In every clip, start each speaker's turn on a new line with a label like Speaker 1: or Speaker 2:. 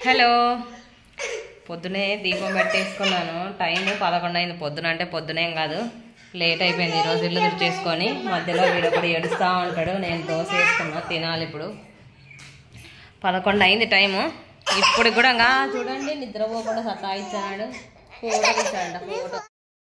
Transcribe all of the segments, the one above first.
Speaker 1: Hello పొద్దునే దీపం పెట్టేసుకున్నాను టైం పదకొండు అయింది పొద్దున అంటే పొద్దునేం కాదు లేట్ అయిపోయింది ఈరోజు ఇల్లు తుడిచేసుకొని మధ్యలో వీడు ఒకటి ఏడుస్తూ ఉంటాడు నేను దోశ వేసుకున్నా తినాలి ఇప్పుడు పదకొండు అయింది టైము ఇప్పుడు కూడా ఇంకా చూడండి నిద్రపోకుండా సతాయిచ్చాడు ఫోటో తీసాడు ఫోటో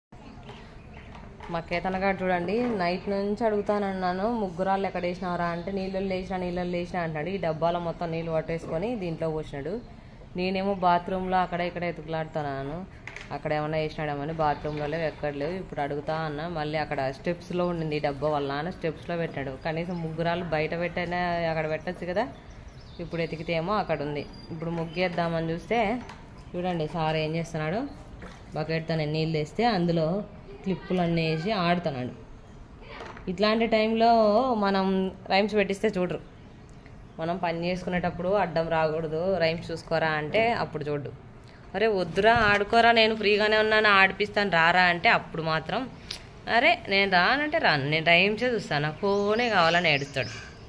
Speaker 1: మా కేతనగాడు చూడండి నైట్ నుంచి అడుగుతానన్నాను ముగ్గురాళ్ళు ఎక్కడ వేసినారా అంటే నీళ్ళు లేచిన నీళ్ళు లేచిన అంటాడు ఈ డబ్బాలో మొత్తం నీళ్ళు పట్టేసుకొని దీంట్లో పోసినాడు నేనేమో బాత్రూంలో అక్కడ ఇక్కడ ఎతుకులాడుతున్నాను అక్కడ ఏమన్నా వేసినాడేమని బాత్రూంలో లేవు ఎక్కడ లేవు ఇప్పుడు అడుగుతా అన్న మళ్ళీ అక్కడ స్టెప్స్లో ఉండింది ఈ డబ్బా వల్ల నాన్న స్టెప్స్లో పెట్టాడు కనీసం ముగ్గురాళ్ళు బయట పెట్టైనా అక్కడ పెట్టచ్చు కదా ఇప్పుడు ఎతికితే ఏమో అక్కడ ఉంది ఇప్పుడు ముగ్గేద్దామని చూస్తే చూడండి సార్ ఏం చేస్తున్నాడు బకెట్తో నేను నీళ్ళు వేస్తే అందులో క్లిప్పులు అన్నీ వేసి ఆడుతున్నాడు ఇట్లాంటి టైంలో మనం రైమ్స్ పెట్టిస్తే చూడరు మనం పని చేసుకునేటప్పుడు అడ్డం రాకూడదు రైమ్స్ చూసుకోరా అంటే అప్పుడు చూడు అరే వద్దురా ఆడుకోరా నేను ఫ్రీగానే ఉన్నాను ఆడిపిస్తాను రారా అంటే అప్పుడు మాత్రం అరే నేను రానంటే రాను నేను రైమ్సే చూస్తాను నాకు ఫోనే కావాలని ఏడుస్తాడు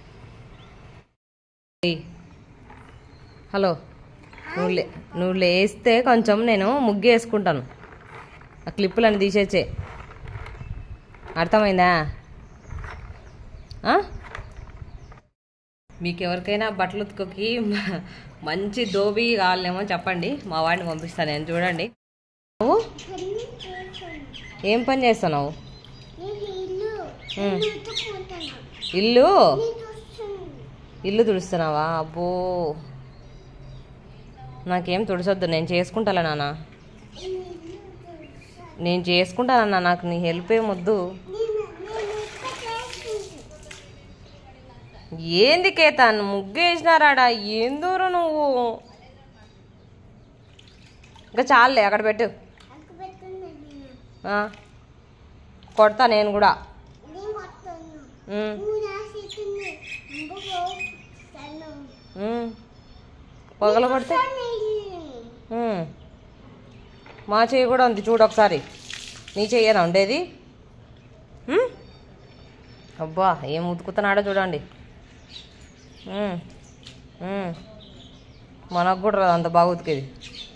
Speaker 1: ఏయ్, హలో నువ్వు లే నువ్వు లేస్తే కొంచెం నేను ముగ్గు వేసుకుంటాను ఆ క్లిప్పులను తీసేచ్చే అర్థమైందా ఆ? మీకు ఎవరికైనా బట్టలు ఉతుకోకి మ- మంచి దోబి కావాలేమో చెప్పండి మా వాడిని పంపిస్తాను నేను చూడండి నువ్వు ఏం పని చేస్తున్నావు ఉమ్. ఇల్లు ఇల్లు తుడుస్తున్నావా అబ్బో నాకేం తుడిచొద్దు నేను చేసుకుంటాలే నాన్న నేను చేసుకుంటానన్నా నాకు నీ హెల్ప్ ఏమొద్దు ఏంది కేతాన్ ముగ్గు వేసినారాడా ఏం దూరం నువ్వు ఇంకా చాలులే అక్కడ పెట్టు ఆ. కొడతా నేను కూడా ఉమ్, ఉమ్. పగల కొడితే ఉమ్. మా చెయ్యి కూడా ఉంది చూడు ఒకసారి నీ చెయ్యనా ఉండేది ఉమ్? అబ్బా ఏం ఉతుకుతున్నాడో చూడండి ఉమ్. ఉమ్. మనకు కూడా రాదు అంత బాగా ఉతికేది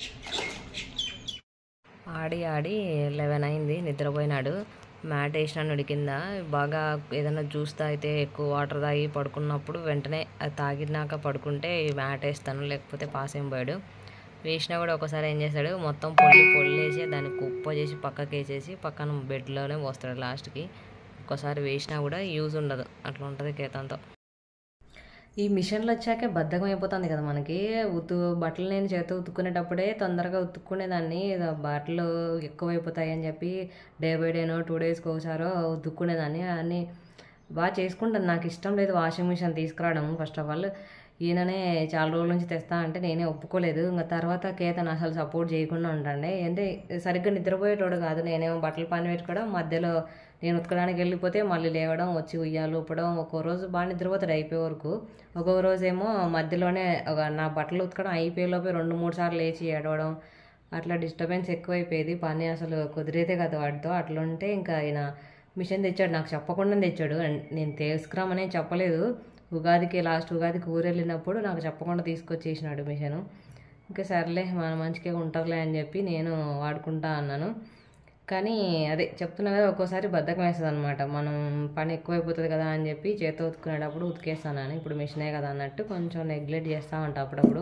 Speaker 1: ఆడి ఆడి లెవెన్ అయింది నిద్రపోయినాడు మ్యాట్ వేసినాడు కింద బాగా ఏదైనా జ్యూస్ తాగితే ఎక్కువ వాటర్ తాగి పడుకున్నప్పుడు వెంటనే అది తాగినాక పడుకుంటే ఈ మ్యాట్ వేస్తాను లేకపోతే పాస్ ఏం పోయాడు వేసినా కూడా ఒకసారి ఏం చేస్తాడు మొత్తం పొల్లి పొల్లేసి దాన్ని కుప్ప చేసి పక్కకి వేసేసి పక్కన బెడ్లోనే పోస్తాడు లాస్ట్కి ఒక్కసారి వేసినా కూడా యూజ్ ఉండదు అట్లా ఉంటుంది కేతంతో ఈ మిషన్లు వచ్చాకే బద్ధకం అయిపోతుంది కదా మనకి ఉతు బట్టలు నేను చేత ఉతుక్కునేటప్పుడే తొందరగా ఉతుక్కునేదాన్ని ఇద బట్టలు ఎక్కువైపోతాయి అని చెప్పి డే బై డేనో టూ డేస్కి ఒకసారో ఉతుక్కునేదాన్ని అన్నీ బాగా చేసుకుంటాను నాకు ఇష్టం లేదు వాషింగ్ మిషన్ తీసుకురావడం ఫస్ట్ ఆఫ్ ఆల్ ఈయననే చాలా రోజుల నుంచి తెస్తా అంటే నేనే ఒప్పుకోలేదు ఇంకా తర్వాత కేతను అసలు సపోర్ట్ చేయకుండా ఉంటాండే అంటే సరిగ్గా నిద్రపోయేటోడు కాదు నేనేమో బట్టలు పని పెట్టుకోవడం మధ్యలో నేను ఉతకడానికి వెళ్ళిపోతే మళ్ళీ లేవడం వచ్చి ఉయ్యాలు ఊపడం ఒక్కో రోజు బాగా నిద్రపోతాడు అయిపోయే వరకు ఒక్కో రోజు ఏమో మధ్యలోనే ఒక నా బట్టలు ఉతకడం అయిపోయేలోపే రెండు మూడు సార్లు లేచి ఏడవడం అట్లా డిస్టర్బెన్స్ ఎక్కువైపోయేది పని అసలు కుదిరేదే కదా వాడితో అట్లా ఉంటే ఇంకా ఆయన మిషన్ తెచ్చాడు నాకు చెప్పకుండా తెచ్చాడు అండ్ నేను తీసుకురామని చెప్పలేదు ఉగాదికి లాస్ట్ ఉగాదికి ఊరు వెళ్ళినప్పుడు నాకు చెప్పకుండా తీసుకొచ్చేసినాడు మిషను ఇంకా సర్లే మన మంచిగా ఉంటారులే అని చెప్పి నేను వాడుకుంటా అన్నాను కానీ అదే చెప్తున్నా కదా ఒక్కోసారి బద్ధకం వేస్తుంది అనమాట మనం పని ఎక్కువైపోతుంది కదా అని చెప్పి చేతితో ఉతుకునేటప్పుడు ఉతికేస్తానని ఇప్పుడు మిషనే కదా అన్నట్టు కొంచెం నెగ్లెక్ట్ చేస్తూ ఉంటా అప్పుడప్పుడు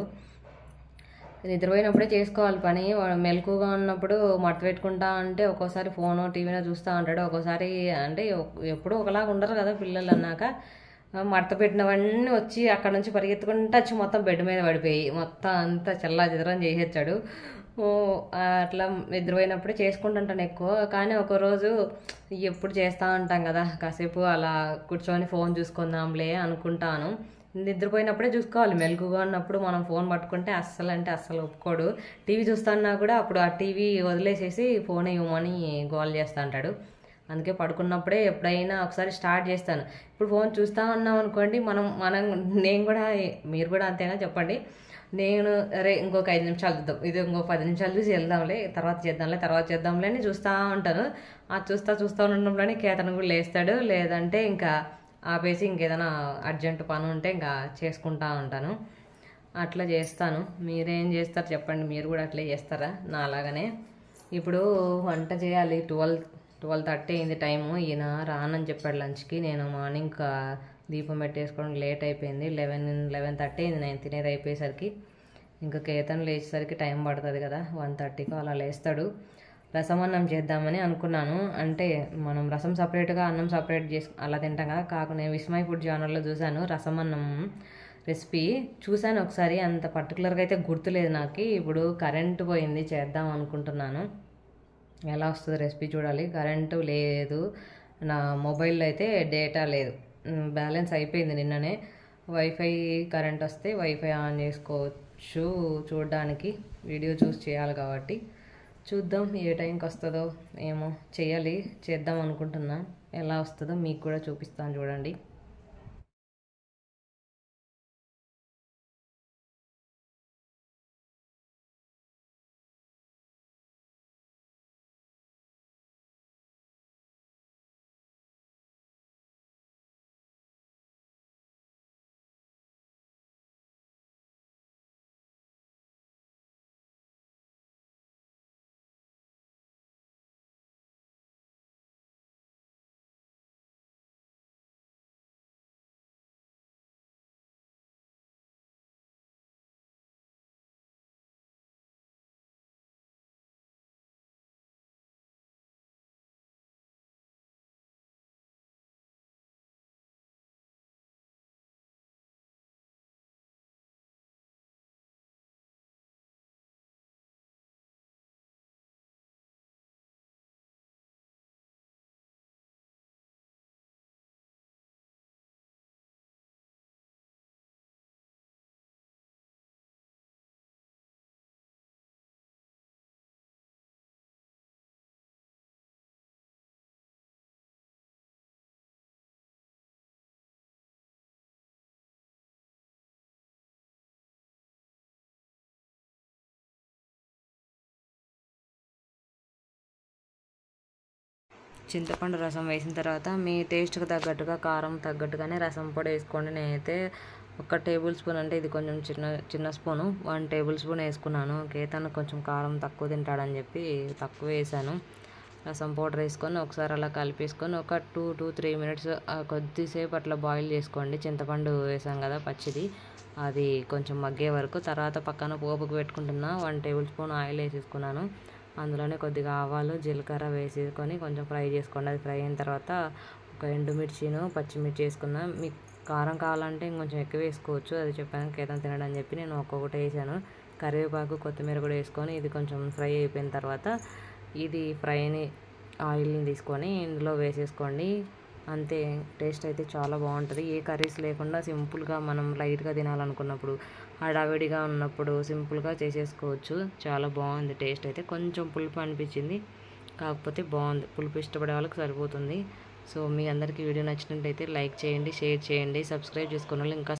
Speaker 1: నిద్రపోయినప్పుడే చేసుకోవాలి పని వాడు మెలకుగా ఉన్నప్పుడు మడత పెట్టుకుంటా అంటే ఒక్కోసారి ఫోను టీవీనో చూస్తూ ఉంటాడు ఒక్కోసారి అంటే ఎప్పుడూ ఒకలాగా ఉండరు కదా పిల్లలు అన్నాక ఆ, మడత పెట్టినవన్నీ వచ్చి అక్కడ నుంచి పరిగెత్తుకుంటూ వచ్చి మొత్తం బెడ్ మీద పడిపోయి మొత్తం అంతా చల్లా చిదరం చేసేచ్చాడు ఓ, ఆ, అట్లా నిద్రపోయినప్పుడే చేసుకుంటుంటాను ఎక్కువ కానీ ఒక రోజు ఎప్పుడు చేస్తూ ఉంటాం కదా కాసేపు అలా కూర్చొని ఫోన్ చూసుకుందాంలే అనుకుంటాను నిద్రపోయినప్పుడే చూసుకోవాలి మెలకుగా ఉన్నప్పుడు మనం ఫోన్ పట్టుకుంటే అస్సలు అంటే అస్సలు ఒప్పుకోడు టీవీ చూస్తున్నా కూడా అప్పుడు ఆ టీవీ వదిలేసేసి ఫోన్ ఇవ్వమని గోల్ చేస్తూ అంటాడు అందుకే పడుకున్నప్పుడే ఎప్పుడైనా ఒకసారి స్టార్ట్ చేస్తాను ఇప్పుడు ఫోన్ చూస్తూ ఉన్నాం అనుకోండి మనం మనం నేను కూడా మీరు కూడా అంతేనా చెప్పండి నేను అరే ఇంకొక ఐదు నిమిషాలు చూద్దాం ఇది ఇంకో పది నిమిషాలు చూసి వెళ్దాంలే తర్వాత చేద్దాంలే తర్వాత చేద్దాంలే అని చూస్తూ ఉంటాను ఆ చూస్తా చూస్తూ ఉండడంలోనే కేతను కూడా లేస్తాడు లేదంటే ఇంకా ఆపేసి ఇంకేదైనా అర్జెంట్ పని ఉంటే ఇంకా చేసుకుంటా ఉంటాను అట్లా చేస్తాను మీరేం చేస్తారు చెప్పండి మీరు కూడా అట్లే చేస్తారా నా అలాగనే ఇప్పుడు వంట చేయాలి ట్వెల్వ్ ట్వెల్వ్ థర్టీ అయింది టైము ఈయన రానని చెప్పాడు లంచ్కి నేను మార్నింగ్ కా- దీపం పెట్టేసుకోవడం లేట్ అయిపోయింది లెవెన్ లెవెన్ థర్టీ అయింది నేను తినేది అయిపోయేసరికి ఇంకా కేతన్ లేచేసరికి టైం పడుతుంది కదా వన్ థర్టీకి అలా లేస్తాడు రసం అన్నం చేద్దామని అనుకున్నాను అంటే మనం రసం సపరేట్గా అన్నం సపరేట్ చేసి అలా తింటాం కదా కాకు నేను విస్మయ్ ఫుడ్ ఛానల్లో చూశాను రసం అన్నం రెసిపీ చూశాను ఒకసారి అంత పర్టికులర్గా అయితే గుర్తులేదు నాకు ఇప్పుడు కరెంట్ పోయింది చేద్దాం అనుకుంటున్నాను ఎలా వస్తుంది రెసిపీ చూడాలి కరెంటు లేదు నా మొబైల్లో అయితే డేటా లేదు మ్, బ్యాలెన్స్ అయిపోయింది నిన్ననే వైఫై కరెంట్ వస్తే వైఫై ఆన్ చేసుకోవచ్చు చూడడానికి వీడియో చూసి చేయాలి కాబట్టి చూద్దాం ఏ టైంకి వస్తుందో ఏమో చేయాలి చేద్దాం అనుకుంటున్నా ఎలా వస్తుందో మీకు కూడా చూపిస్తాను చూడండి చింతపండు రసం వేసిన తర్వాత మీ టేస్ట్కి తగ్గట్టుగా కారం తగ్గట్టుగానే రసం పొడి వేసుకోండి నేనైతే ఒక టేబుల్ స్పూన్ అంటే ఇది కొంచెం చిన్న చిన్న స్పూను వన్ టేబుల్ స్పూన్ వేసుకున్నాను కేతను కొంచెం కారం తక్కువ తింటాడని చెప్పి తక్కువ వేసాను రసం పౌడర్ వేసుకొని ఒకసారి అలా కలిపేసుకొని ఒక టూ టూ త్రీ మినిట్స్ కొద్దిసేపు అట్లా బాయిల్ చేసుకోండి చింతపండు వేసాం కదా పచ్చిది అది కొంచెం మగ్గే వరకు తర్వాత పక్కన పోపుకు పెట్టుకుంటున్నా వన్ టేబుల్ స్పూన్ ఆయిల్ వేసేసుకున్నాను అందులోనే కొద్దిగా ఆవాలు జీలకర్ర వేసేసుకొని కొంచెం ఫ్రై చేసుకోండి అది ఫ్రై అయిన తర్వాత ఒక ఎండుమిర్చిను పచ్చిమిర్చి వేసుకున్నా మీకు కారం కావాలంటే ఇంకొంచెం ఎక్కువ వేసుకోవచ్చు అది చెప్పాను కేతం తినడం అని చెప్పి నేను ఒక్కొక్కటి వేసాను కరివేపాకు కొత్తిమీర కూడా వేసుకొని ఇది కొంచెం ఫ్రై అయిపోయిన తర్వాత ఇది ఫ్రైని ఆయిల్ని తీసుకొని ఇందులో వేసేసుకోండి అంతే టేస్ట్ అయితే చాలా బాగుంటుంది ఏ కర్రీస్ లేకుండా సింపుల్గా మనం లైట్గా తినాలనుకున్నప్పుడు హడావిడిగా ఉన్నప్పుడు సింపుల్గా చేసేసుకోవచ్చు చాలా బాగుంది టేస్ట్ అయితే కొంచెం పులుపు అనిపించింది కాకపోతే బాగుంది పులుపు ఇష్టపడే వాళ్ళకి సరిపోతుంది సో మీ అందరికీ వీడియో నచ్చినట్టయితే లైక్ చేయండి షేర్ చేయండి సబ్స్క్రైబ్ చేసుకున్న వాళ్ళు ఇంకా